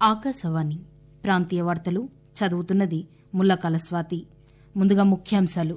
ఆకాశవాణి ప్రాంతీయ వార్తలు చదువుతున్నది ముల్లకాల స్వాతి ముందుగా ముఖ్యాంశాలు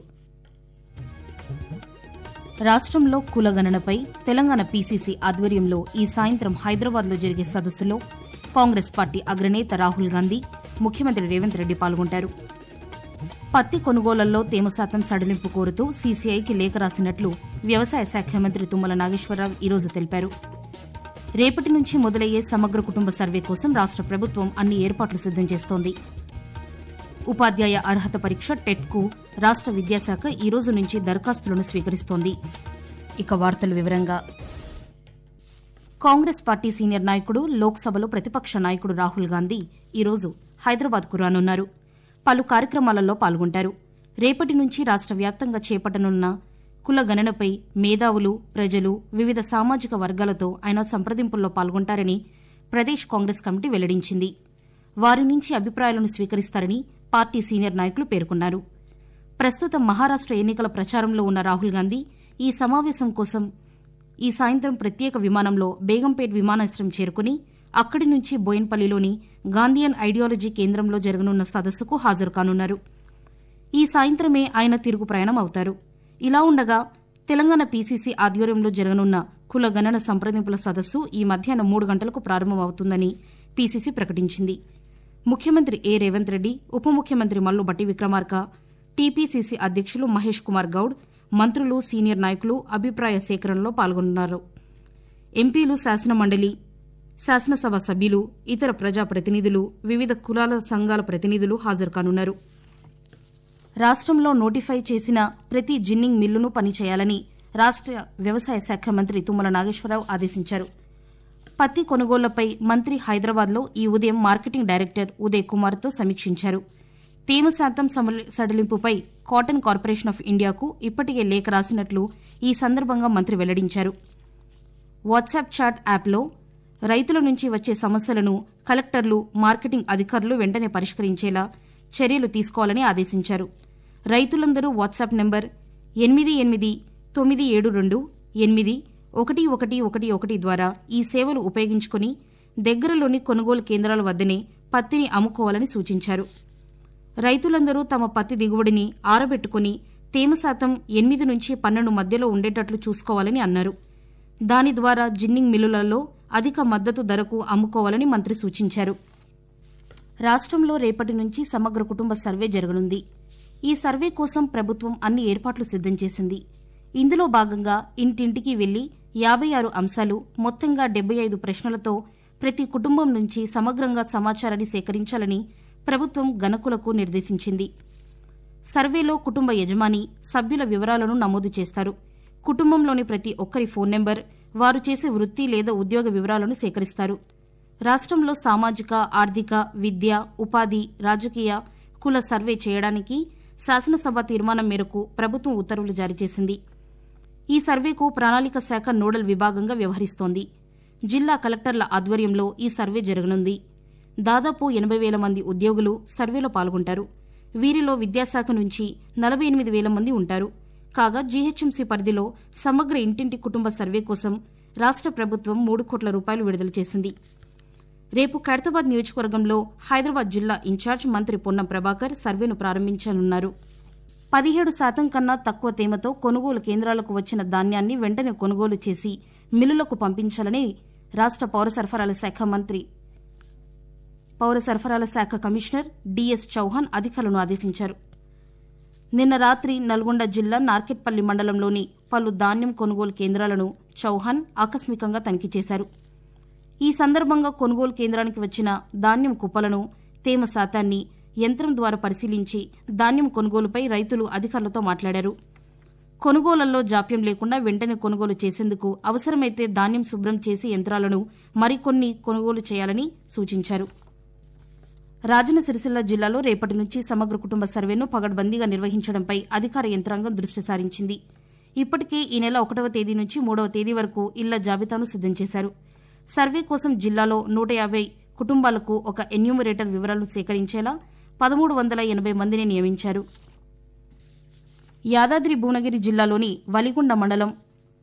రాష్ట్రంలో కులగణనపై తెలంగాణ పీసీసీ ఆధ్వర్యంలో ఈ సాయంత్రం హైదరాబాద్లో జరిగే సదస్సులో కాంగ్రెస్ పార్టీ అగ్రనేత రాహుల్ గాంధీ ముఖ్యమంత్రి రేవంత్ రెడ్డి పాల్గొంటారు పత్తి కొనుగోళ్లలో తేమ శాతం సడలింపు కోరుతూ సీసీఐకి లేఖ రాసినట్లు వ్యవసాయ శాఖ మంత్రి తుమ్మల నాగేశ్వరరావు ఈరోజు తెలిపారు రేపటి నుంచి మొదలయ్యే సమగ్ర కుటుంబ సర్వే కోసం రాష్ట్ర ప్రభుత్వం అన్ని ఏర్పాట్లు సిద్దం చేస్తోంది ఉపాధ్యాయ అర్హత పరీక్ష టెట్కు రాష్ట్ర విద్యాశాఖ ఈ రోజు నుంచి దరఖాస్తులను స్వీకరిస్తోంది ఇక వార్తల వివరంగా కాంగ్రెస్ పార్టీ సీనియర్ నాయకుడు లోక్సభలో ప్రతిపక్ష నాయకుడు రాహుల్ గాంధీ ఈరోజు హైదరాబాద్కు రానున్నారు పలు కార్యక్రమాలలో పాల్గొంటారు రేపటి నుంచి రాష్ట్ర వ్యాప్తంగా చేపట్టనున్న కుల గణనపై మేధావులు ప్రజలు వివిధ సామాజిక వర్గాలతో ఆయన సంప్రదింపుల్లో పాల్గొంటారని ప్రదేశ్ కాంగ్రెస్ కమిటీ వెల్లడించింది వారి నుంచి అభిప్రాయాలను స్వీకరిస్తారని పార్టీ సీనియర్ నాయకులు పేర్కొన్నారు ప్రస్తుతం మహారాష్ట్ర ఎన్నికల ప్రచారంలో ఉన్న రాహుల్ గాంధీ ఈ సమావేశం కోసం ఈ సాయంత్రం ప్రత్యేక విమానంలో బేగంపేట్ విమానాశ్రయం చేరుకుని అక్కడి నుంచి బోయిన్పల్లిలోని గాంధీయన్ ఐడియాలజీ కేంద్రంలో జరగనున్న సదస్సుకు హాజరు కానున్నారు ఈ సాయంత్రమే ఆయన తిరుగు ప్రయాణం అవుతారు ఇలా ఉండగా తెలంగాణ పీసీసీ ఆధ్వర్యంలో జరగనున్న కుల గణన సంప్రదింపుల సదస్సు ఈ మధ్యాహ్నం మూడు గంటలకు ప్రారంభమవుతుందని పీసీసీ ప్రకటించింది ముఖ్యమంత్రి ఏ రేవంత్ రెడ్డి ఉప ముఖ్యమంత్రి మల్లు బట్టి విక్రమార్క టీపీసీసీ అధ్యక్షులు మహేష్ కుమార్ గౌడ్ మంత్రులు సీనియర్ నాయకులు అభిప్రాయ సేకరణలో పాల్గొన్నారు ఎంపీలు శాసనమండలి శాసనసభ సభ్యులు ఇతర ప్రజాప్రతినిధులు వివిధ కులాల సంఘాల ప్రతినిధులు హాజరు కానున్నారు రాష్ట్రంలో నోటిఫై చేసిన ప్రతి జిన్నింగ్ మిల్లును పనిచేయాలని రాష్ట్ర వ్యవసాయ శాఖ మంత్రి తుమ్మల నాగేశ్వరరావు ఆదేశించారు పత్తి కొనుగోళ్లపై మంత్రి హైదరాబాద్లో ఈ ఉదయం మార్కెటింగ్ డైరెక్టర్ ఉదయ్ కుమార్తో సమీక్షించారు తేమ శాతం సమల- సడలింపుపై కాటన్ కార్పొరేషన్ ఆఫ్ ఇండియాకు ఇప్పటికే లేఖ రాసినట్లు ఈ సందర్భంగా మంత్రి వెల్లడించారు వాట్సాప్ చాట్ యాప్లో రైతుల నుంచి వచ్చే సమస్యలను కలెక్టర్లు మార్కెటింగ్ అధికారులు వెంటనే పరిష్కరించేలా చర్యలు తీసుకోవాలని ఆదేశించారు రైతులందరూ వాట్సాప్ నెంబర్ ఎనిమిది ఎనిమిది తొమ్మిది ఏడు రెండు ఎనిమిది ఒకటి ఒకటి ఒకటి ఒకటి ద్వారా ఈ సేవలు ఉపయోగించుకుని దగ్గరలోని కొనుగోలు కేంద్రాల వద్దనే పత్తిని అమ్ముకోవాలని సూచించారు రైతులందరూ తమ పత్తి దిగుబడిని ఆరబెట్టుకుని తేమ శాతం ఎనిమిది నుంచి పన్నెండు మధ్యలో ఉండేటట్లు చూసుకోవాలని అన్నారు దాని ద్వారా జిన్నింగ్ మిల్లులలో అధిక మద్దతు ధరకు అమ్ముకోవాలని మంత్రి సూచించారు రాష్ట్రంలో రేపటి నుంచి సమగ్ర కుటుంబ సర్వే జరగనుంది ఈ సర్వే కోసం ప్రభుత్వం అన్ని ఏర్పాట్లు సిద్దం చేసింది ఇందులో భాగంగా ఇంటింటికి వెళ్లి యాభై ఆరు అంశాలు మొత్తంగా డెబ్బై ఐదు ప్రశ్నలతో ప్రతి కుటుంబం నుంచి సమగ్రంగా సమాచారాన్ని సేకరించాలని ప్రభుత్వం గణకులకు నిర్దేశించింది సర్వేలో కుటుంబ యజమాని సభ్యుల వివరాలను నమోదు చేస్తారు కుటుంబంలోని ప్రతి ఒక్కరి ఫోన్ నెంబర్ వారు చేసే వృత్తి లేదా ఉద్యోగ వివరాలను సేకరిస్తారు రాష్ట్రంలో సామాజిక ఆర్థిక విద్య ఉపాధి రాజకీయ కుల సర్వే చేయడానికి శాసనసభ తీర్మానం మేరకు ప్రభుత్వం ఉత్తర్వులు జారీ చేసింది ఈ సర్వేకు ప్రణాళిక శాఖ నోడల్ విభాగంగా వ్యవహరిస్తోంది జిల్లా కలెక్టర్ల ఆధ్వర్యంలో ఈ సర్వే జరగనుంది దాదాపు ఎనభై వేల మంది ఉద్యోగులు సర్వేలో పాల్గొంటారు వీరిలో విద్యాశాఖ నుంచి నలభై ఎనిమిది వేల మంది ఉంటారు కాగా జీహెచ్ఎంసీ పరిధిలో సమగ్ర ఇంటింటి కుటుంబ సర్వే కోసం రాష్ట్ర ప్రభుత్వం మూడు కోట్ల రూపాయలు విడుదల చేసింది రేపు ఖైరతాబాద్ నియోజకవర్గంలో హైదరాబాద్ జిల్లా ఇన్ఛార్జ్ మంత్రి పొన్నం ప్రభాకర్ సర్వేను ప్రారంభించనున్నారు పదిహేడు శాతం కన్నా తక్కువ తేమతో కొనుగోలు కేంద్రాలకు వచ్చిన ధాన్యాన్ని వెంటనే కొనుగోలు చేసి మిల్లులకు పంపించాలని రాష్ట్ర పౌర సరఫరాల శాఖ మంత్రి పౌర సరఫరాల శాఖ కమిషనర్ డిఎస్ చౌహాన్ అధికారులను ఆదేశించారు నిన్న రాత్రి నల్గొండ జిల్లా నార్కెట్పల్లి మండలంలోని పలు ధాన్యం కొనుగోలు కేంద్రాలను చౌహాన్ ఆకస్మికంగా తనిఖీ చేశారు ఈ సందర్భంగా కొనుగోలు కేంద్రానికి వచ్చిన ధాన్యం కుప్పలను తేమ శాతాన్ని యంత్రం ద్వారా పరిశీలించి ధాన్యం కొనుగోలుపై రైతులు అధికారులతో మాట్లాడారు కొనుగోళ్లలో జాప్యం లేకుండా వెంటనే కొనుగోలు చేసేందుకు అవసరమైతే ధాన్యం శుభ్రం చేసి యంత్రాలను మరికొన్ని కొనుగోలు చేయాలని సూచించారు రాజన్న సిరిసిల్ల జిల్లాలో రేపటి నుంచి సమగ్ర కుటుంబ సర్వేను పగడ్బందీగా నిర్వహించడంపై అధికార యంత్రాంగం దృష్టి సారించింది ఇప్పటికే ఈ నెల ఒకటవ తేదీ నుంచి మూడవ తేదీ వరకు ఇళ్ల జాబితాను సిద్దం చేశారు సర్వే కోసం జిల్లాలో నూట యాభై కుటుంబాలకు ఒక ఎన్యూమరేటర్ వివరాలు సేకరించేలా పదమూడు వందల ఎనభై మందిని నియమించారు యాదాద్రి భువనగిరి జిల్లాలోని వలిగొండ మండలం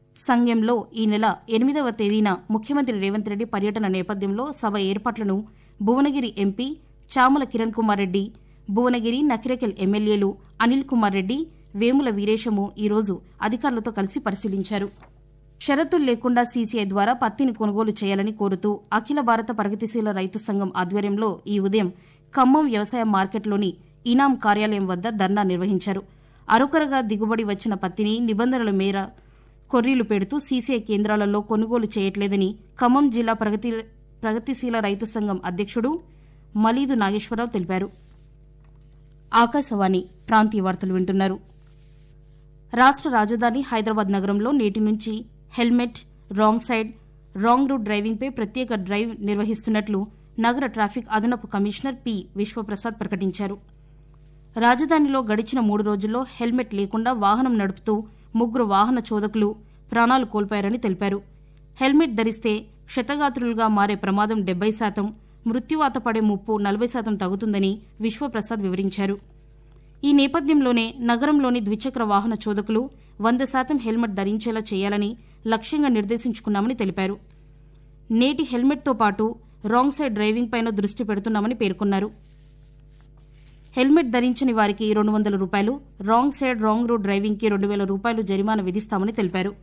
సంగెంలో ఈ నెల ఎనిమిదవ తేదీన ముఖ్యమంత్రి రేవంత్ రెడ్డి పర్యటన నేపథ్యంలో సభ ఏర్పాట్లను భువనగిరి ఎంపీ చామల కిరణ్ కుమార్ రెడ్డి భువనగిరి నకిరేకల్ ఎమ్మెల్యేలు అనిల్ కుమార్ రెడ్డి వేముల వీరేశము ఈరోజు అధికారులతో కలిసి పరిశీలించారు షరతులు లేకుండా సీసీఐ ద్వారా పత్తిని కొనుగోలు చేయాలని కోరుతూ అఖిల భారత ప్రగతిశీల రైతు సంఘం ఆధ్వర్యంలో ఈ ఉదయం ఖమ్మం వ్యవసాయ మార్కెట్లోని ఇనాం కార్యాలయం వద్ద ధర్నా నిర్వహించారు అరుకరగా దిగుబడి వచ్చిన పత్తిని నిబంధనల మేర కొర్రీలు పెడుతూ సీసీఐ కేంద్రాలలో కొనుగోలు చేయట్లేదని ఖమ్మం జిల్లా ప్రగతి ప్రగతిశీల రైతు సంఘం అధ్యక్షుడు మలీదు నాగేశ్వరరావు తెలిపారు ఆకాశవాణి ప్రాంతీయ వార్తలు వింటున్నారు రాష్ట్ర రాజధాని హైదరాబాద్ నగరంలో నేటి నుంచి helmet wrong side wrong route డ్రైవింగ్పై ప్రత్యేక డ్రైవ్ నిర్వహిస్తున్నట్లు నగర ట్రాఫిక్ అదనపు కమిషనర్ పి విశ్వప్రసాద్ ప్రకటించారు రాజధానిలో గడిచిన మూడు రోజుల్లో హెల్మెట్ లేకుండా వాహనం నడుపుతూ ముగ్గురు వాహన చోదకులు ప్రాణాలు కోల్పోయారని తెలిపారు హెల్మెట్ ధరిస్తే క్షతగాత్రులుగా మారే ప్రమాదం డెబ్బై శాతం మృత్యువాత పడే ముప్పు నలభై శాతం తగ్గుతుందని విశ్వప్రసాద్ వివరించారు ఈ నేపథ్యంలోనే నగరంలోని ద్విచక్ర వాహన చోదకులు వంద శాతం హెల్మెట్ ధరించేలా చేయాలని లక్ష్యంగా నిర్దేశించుకున్నామని తెలిపారు నేటి హెల్మెట్తో పాటు రాంగ్ సైడ్ డ్రైవింగ్ పైన దృష్టి పెడుతున్నామని పేర్కొన్నారు హెల్మెట్ ధరించని వారికి రెండు వందల రూపాయలు రాంగ్ సైడ్ రాంగ్ రూట్ డ్రైవింగ్కి రెండు వేల రూపాయలు జరిమానా విధిస్తామని తెలిపారు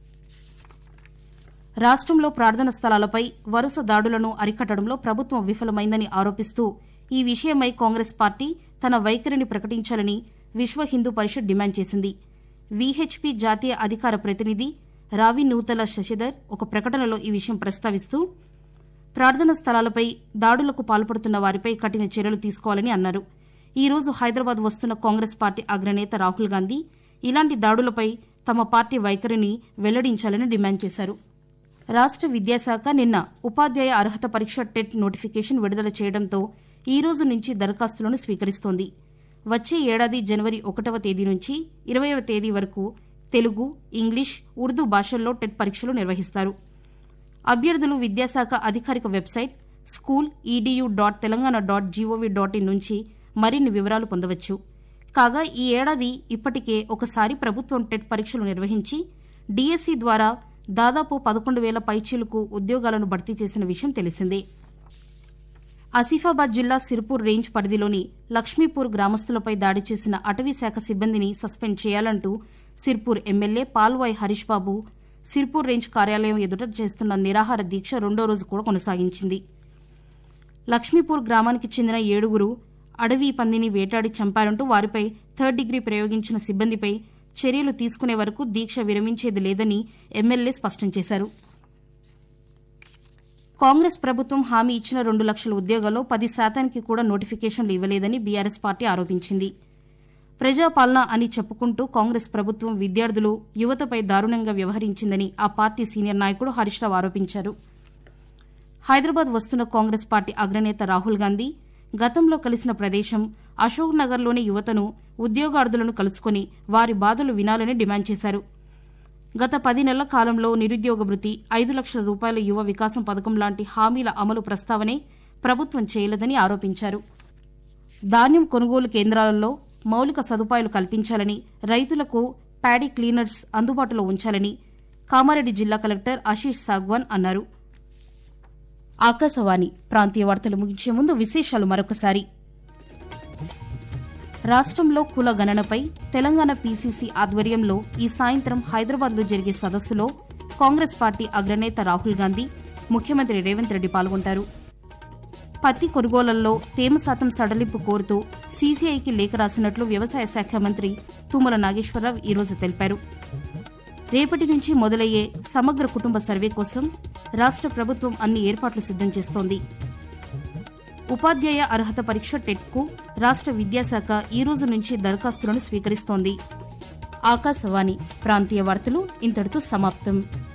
రాష్ట్రంలో ప్రార్థన స్థలాలపై వరుస దాడులను అరికట్టడంలో ప్రభుత్వం విఫలమైందని ఆరోపిస్తూ ఈ విషయమై కాంగ్రెస్ పార్టీ తన వైఖరిని ప్రకటించాలని విశ్వ హిందూ పరిషత్ డిమాండ్ చేసింది వీహెచ్పీ జాతీయ అధికార ప్రతినిధి రావి నూతల శశిధర్ ఒక ప్రకటనలో ఈ విషయం ప్రస్తావిస్తూ ప్రార్థన స్థలాలపై దాడులకు పాల్పడుతున్న వారిపై కఠిన చర్యలు తీసుకోవాలని అన్నారు ఈ రోజు హైదరాబాద్ వస్తున్న కాంగ్రెస్ పార్టీ అగ్రనేత రాహుల్ గాంధీ ఇలాంటి దాడులపై తమ పార్టీ వైఖరిని వెల్లడించాలని డిమాండ్ చేశారు రాష్ట్ర విద్యాశాఖ నిన్న ఉపాధ్యాయ అర్హత పరీక్ష టెట్ నోటిఫికేషన్ విడుదల చేయడంతో ఈ రోజు నుంచి దరఖాస్తులను స్వీకరిస్తోంది వచ్చే ఏడాది జనవరి ఒకటవ తేదీ నుంచి ఇరవైవ తేదీ వరకు తెలుగు ఇంగ్లీష్ ఉర్దూ భాషల్లో టెట్ పరీక్షలు నిర్వహిస్తారు అభ్యర్థులు విద్యాశాఖ అధికారిక website school EDU dot Telangana dot GOV dot in నుంచి మరిన్ని వివరాలు పొందవచ్చు కాగా ఈ ఏడాది ఇప్పటికే ఒకసారి ప్రభుత్వం టెట్ పరీక్షలు నిర్వహించి డీఎస్సీ ద్వారా దాదాపు పదకొండు వేల పైచీలకు ఉద్యోగాలను భర్తీ చేసిన విషయం తెలిసిందే ఆసిఫాబాద్ జిల్లా సిర్పూర్ రేంజ్ పరిధిలోని లక్ష్మీపూర్ గ్రామస్తులపై దాడి చేసిన అటవీ శాఖ సిబ్బందిని సస్పెండ్ చేయాలంటూ సిర్పూర్ ఎమ్మెల్యే పాల్వాయ్ హరీష్ బాబు సిర్పూర్ రేంజ్ కార్యాలయం ఎదుట చేస్తున్న నిరాహార దీక్ష రెండో రోజు కూడా కొనసాగించింది లక్ష్మీపూర్ గ్రామానికి చెందిన ఏడుగురు అడవి పందిని వేటాడి చంపారంటూ వారిపై థర్డ్ డిగ్రీ ప్రయోగించిన సిబ్బందిపై చర్యలు తీసుకునే వరకు దీక్ష విరమించేది లేదని ఎమ్మెల్యే స్పష్టం చేశారు కాంగ్రెస్ ప్రభుత్వం హామీ ఇచ్చిన రెండు లక్షల ఉద్యోగాల్లో పది శాతానికి కూడా నోటిఫికేషన్లు ఇవ్వలేదని బీఆర్ఎస్ పార్టీ ఆరోపించింది ప్రజాపాలన అని చెప్పుకుంటూ కాంగ్రెస్ ప్రభుత్వం విద్యార్థులు యువతపై దారుణంగా వ్యవహరించిందని ఆ పార్టీ సీనియర్ నాయకుడు హరీష్ రావు ఆరోపించారు హైదరాబాద్ వస్తున్న కాంగ్రెస్ పార్టీ అగ్రనేత రాహుల్ గాంధీ గతంలో కలిసిన ప్రదేశం అశోక్ నగర్లోని యువతను ఉద్యోగార్థులను కలుసుకుని వారి బాధలు వినాలని డిమాండ్ చేశారు గత పది నెలల కాలంలో నిరుద్యోగ భృతి ఐదు లక్షల రూపాయల యువ వికాసం పథకం లాంటి హామీల అమలు ప్రస్తావనే ప్రభుత్వం చేయలేదని ఆరోపించారు ధాన్యం కొనుగోలు కేంద్రాలలో మౌలిక సదుపాయాలు కల్పించాలని రైతులకు ప్యాడీ క్లీనర్స్ అందుబాటులో ఉంచాలని కామారెడ్డి జిల్లా కలెక్టర్ ఆశీష్ సాగ్వాన్ అన్నారు ఆకాశవాణి ప్రాంతీయ వార్తలు ముగించే ముందు విశేషాలు మరొకసారి రాష్ట్రంలో కుల గణనపై తెలంగాణ పీసీసీ ఆధ్వర్యంలో ఈ సాయంత్రం హైదరాబాద్లో జరిగే సదస్సులో కాంగ్రెస్ పార్టీ అగ్రనేత రాహుల్ గాంధీ ముఖ్యమంత్రి రేవంత్ రెడ్డి పాల్గొంటారు పత్తి కొనుగోళ్లలో తేమ శాతం సడలింపు కోరుతూ సీసీఐకి లేఖ రాసినట్లు వ్యవసాయ శాఖ మంత్రి తుమ్మల నాగేశ్వరరావు ఈరోజు తెలిపారు రేపటి నుంచి మొదలయ్యే సమగ్ర కుటుంబ సర్వే కోసం రాష్ట్ర ప్రభుత్వం అన్ని ఏర్పాట్లు సిద్దం చేస్తోంది ఉపాధ్యాయ అర్హత పరీక్ష టెట్కు రాష్ట్ర విద్యాశాఖ ఈ రోజు నుంచి దరఖాస్తులను స్వీకరిస్తోంది ఆకాశవాణి ప్రాంతీయ వార్తలు ఇంతటితో సమాప్తం